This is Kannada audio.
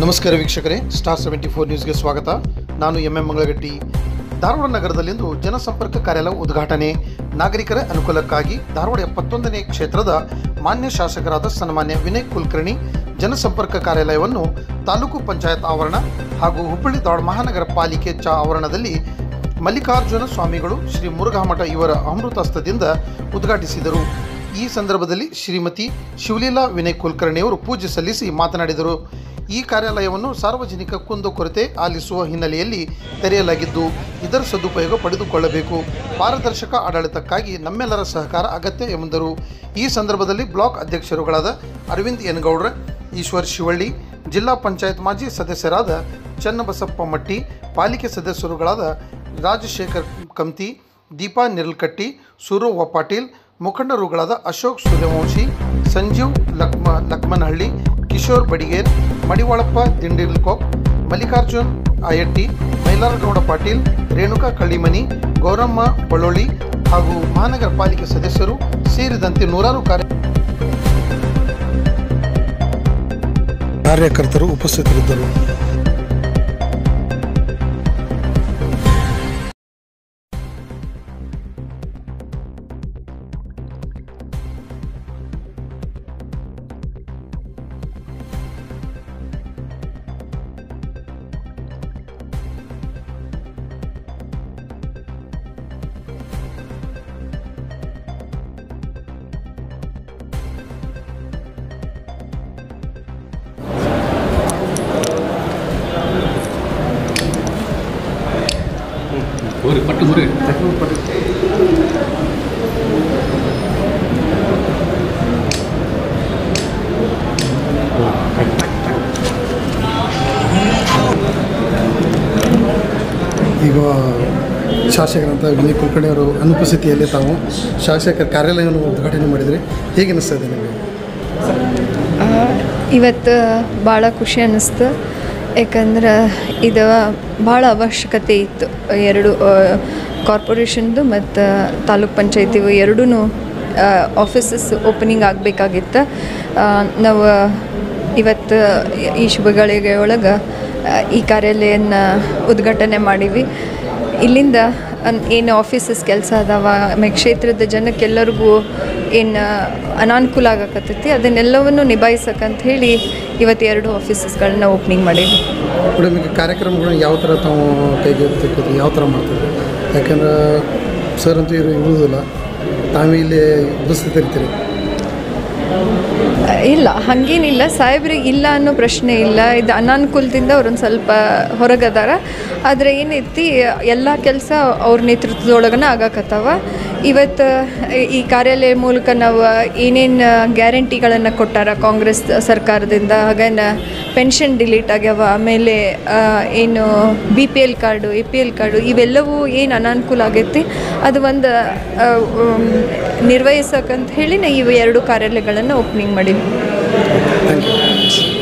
ನಮಸ್ಕಾರ ವೀಕ್ಷಕರೇ ಸ್ಟಾರ್ ಸೆವೆಂಟಿ ಫೋರ್ ನ್ಯೂಸ್ಗೆ ಸ್ವಾಗತ ನಾನು ಎಂ ಎಂ ಮಂಗಳಗಟ್ಟಿ ಧಾರವಾಡ ನಗರದಲ್ಲಿಂದು ಜನಸಂಪರ್ಕ ಕಾರ್ಯಾಲಯ ಉದ್ಘಾಟನೆ ನಾಗರಿಕರ ಅನುಕೂಲಕ್ಕಾಗಿ ಧಾರವಾಡ ಎಪ್ಪತ್ತೊಂದನೇ ಕ್ಷೇತ್ರದ ಮಾನ್ಯ ಶಾಸಕರಾದ ಸನ್ಮಾನ್ಯ ವಿನಯ್ ಕುಲಕರ್ಣಿ ಜನಸಂಪರ್ಕ ಕಾರ್ಯಾಲಯವನ್ನು ತಾಲೂಕು ಪಂಚಾಯತ್ ಆವರಣ ಹಾಗೂ ಹುಬ್ಬಳ್ಳಿ ಧಾರವಾಡ ಮಹಾನಗರ ಪಾಲಿಕೆ ಚ ಆವರಣದಲ್ಲಿ ಮಲ್ಲಿಕಾರ್ಜುನ ಸ್ವಾಮಿಗಳು ಶ್ರೀ ಮುರುಘಾಮಠ ಇವರ ಅಮೃತಹಸ್ತದಿಂದ ಉದ್ಘಾಟಿಸಿದರು ಈ ಸಂದರ್ಭದಲ್ಲಿ ಶ್ರೀಮತಿ ಶಿವಲೀಲಾ ವಿನಯ್ ಕುಲಕರ್ಣಿಯವರು ಪೂಜೆ ಸಲ್ಲಿಸಿ ಮಾತನಾಡಿದರು ಈ ಕಾರ್ಯಾಲಯವನ್ನು ಸಾರ್ವಜನಿಕ ಕುಂದುಕೊರತೆ ಆಲಿಸುವ ಹಿನ್ನೆಲೆಯಲ್ಲಿ ತೆರೆಯಲಾಗಿದ್ದು ಇದರ ಸದುಪಯೋಗ ಪಡೆದುಕೊಳ್ಳಬೇಕು ಪಾರದರ್ಶಕ ಆಡಳಿತಕ್ಕಾಗಿ ನಮ್ಮೆಲ್ಲರ ಸಹಕಾರ ಅಗತ್ಯ ಎಂದರು ಈ ಸಂದರ್ಭದಲ್ಲಿ ಬ್ಲಾಕ್ ಅಧ್ಯಕ್ಷರುಗಳಾದ ಅರವಿಂದ್ ಎನ್ಗೌಡ್ರ ಈಶ್ವರ್ ಶಿವಳ್ಳಿ ಜಿಲ್ಲಾ ಪಂಚಾಯತ್ ಮಾಜಿ ಸದಸ್ಯರಾದ ಚನ್ನಬಸಪ್ಪ ಮಟ್ಟಿ ಪಾಲಿಕೆ ಸದಸ್ಯರುಗಳಾದ ರಾಜಶೇಖರ್ ಕಮ್ತಿ ದೀಪಾ ನಿರ್ಲ್ಕಟ್ಟಿ ಸೂರವ್ವ ಪಾಟೀಲ್ ಮುಖಂಡರುಗಳಾದ ಅಶೋಕ್ ಸೂರ್ಯವಂಶಿ ಸಂಜೀವ್ ಲಕ್ಮ ಲಕ್ಮನಹಳ್ಳಿ ಕಿಶೋರ್ ಬಡಿಗೇರ್ ಮಡಿವಾಳಪ್ಪ ದಿಂಡಿಲ್ಕೋಪ್ ಮಲ್ಲಿಕಾರ್ಜುನ್ ಆಯಟ್ಟಿ ಮೈಲಾರಗೌಡ ಪಾಟೀಲ್ ರೇಣುಕಾ ಕಳ್ಳಿಮನಿ ಗೌರಮ್ಮ ಬಳ್ಳೊಳ್ಳಿ ಹಾಗೂ ಮಹಾನಗರ ಪಾಲಿಕೆ ಸದಸ್ಯರು ಸೇರಿದಂತೆ ನೂರಾರು ಕಾರ್ಯ ಕಾರ್ಯಕರ್ತರು ಉಪಸ್ಥಿತರಿದ್ದರು ಮುರಿ ಪಟ್ಟು ಮುರಿ ಈಗ ಶಾಸಕರಂತ ವಿನಯ್ ಕುಲಕರ್ಣಿ ಅವರು ಅನುಪಸ್ಥಿತಿಯಲ್ಲಿ ತಾವು ಶಾಸಕರ ಕಾರ್ಯಾಲಯವನ್ನು ಉದ್ಘಾಟನೆ ಮಾಡಿದರೆ ಹೇಗೆ ಅನಿಸ್ತದೆ ನಿಮಗೆ ಇವತ್ತು ಭಾಳ ಖುಷಿ ಅನ್ನಿಸ್ತು ಯಾಕಂದ್ರೆ ಇದು ಭಾಳ ಅವಶ್ಯಕತೆ ಇತ್ತು ಎರಡು ಕಾರ್ಪೊರೇಷನ್ದು ಮತ್ತು ತಾಲೂಕ್ ಪಂಚಾಯತಿವು ಎರಡೂ ಆಫೀಸಸ್ ಓಪನಿಂಗ್ ಆಗಬೇಕಾಗಿತ್ತು ನಾವು ಇವತ್ತು ಈ ಶುಭಗಳಿಗೆ ಒಳಗೆ ಈ ಕಾರ್ಯಾಲಯನ ಉದ್ಘಾಟನೆ ಮಾಡೀವಿ ಇಲ್ಲಿಂದ ಅನ್- ಏನು ಆಫೀಸಸ್ ಕೆಲಸ ಅದಾವ ಆಮೇಲೆ ಕ್ಷೇತ್ರದ ಜನಕ್ಕೆಲ್ಲರಿಗೂ ಏನು ಅನಾನುಕೂಲ ಆಗಕತ್ತೈತಿ ಅದನ್ನೆಲ್ಲವನ್ನು ನಿಭಾಯಿಸಕ್ಕಂತ ಹೇಳಿ ಇವತ್ತು ಎರಡು ಆಫೀಸಸ್ಗಳನ್ನ ಓಪನಿಂಗ್ ಮಾಡೀವಿ ಮೇಡಮ್ ಈಗ ಕಾರ್ಯಕ್ರಮಗಳನ್ನ ಯಾವ ಥರ ತಾವು ಕೈಗೆ ತೆಗೆದು ಯಾವ ಥರ ಮಾಡ್ತಾರೆ ಯಾಕಂದ್ರೆ ಸರ್ ಅಂತೂ ಇರು ಇರುವುದಿಲ್ಲ ತಾವೇ ಇಲ್ಲಿ ಉಪಸ್ಥಿತ ಇರ್ತೀರಿ ಇಲ್ಲ ಹಾಗೇನಿಲ್ಲ ಸಾಹೇಬ್ರಿಗೆ ಇಲ್ಲ ಅನ್ನೋ ಪ್ರಶ್ನೆ ಇಲ್ಲ ಇದು ಅನಾನುಕೂಲದಿಂದ ಅವ್ರೊಂದು ಸ್ವಲ್ಪ ಹೊರಗದಾರ ಆದರೆ ಏನೈತಿ ಎಲ್ಲ ಕೆಲಸ ಅವ್ರ ನೇತೃತ್ವದೊಳಗನ ಆಗಾಕತ್ತಾವ ಇವತ್ತು ಈ ಕಾರ್ಯಾಲಯ ಮೂಲಕ ನಾವು ಏನೇನು ಗ್ಯಾರಂಟಿಗಳನ್ನು ಕೊಟ್ಟಾರ ಕಾಂಗ್ರೆಸ್ ಸರ್ಕಾರದಿಂದ ಹಾಗೇನ ಪೆನ್ಷನ್ ಡಿಲೀಟ್ ಆಗ್ಯಾವ ಆಮೇಲೆ ಆ, ಏನು B P L card A P L card ಇವೆಲ್ಲವೂ ಏನು ಅನಾನುಕೂಲ ಆಗೈತಿ ಅದು ಒಂದು ಆ, ಉಮ್, ನಿರ್ವಹಿಸಕ್ಕಂತ ಹೇಳಿ ನಾ ಇವು ಎರಡು ಕಾರ್ಯಾಲಯಗಳನ್ನು ಓಪನಿಂಗ್ ಮಾಡೀವಿ ಥ್ಯಾಂಕ್ ಯು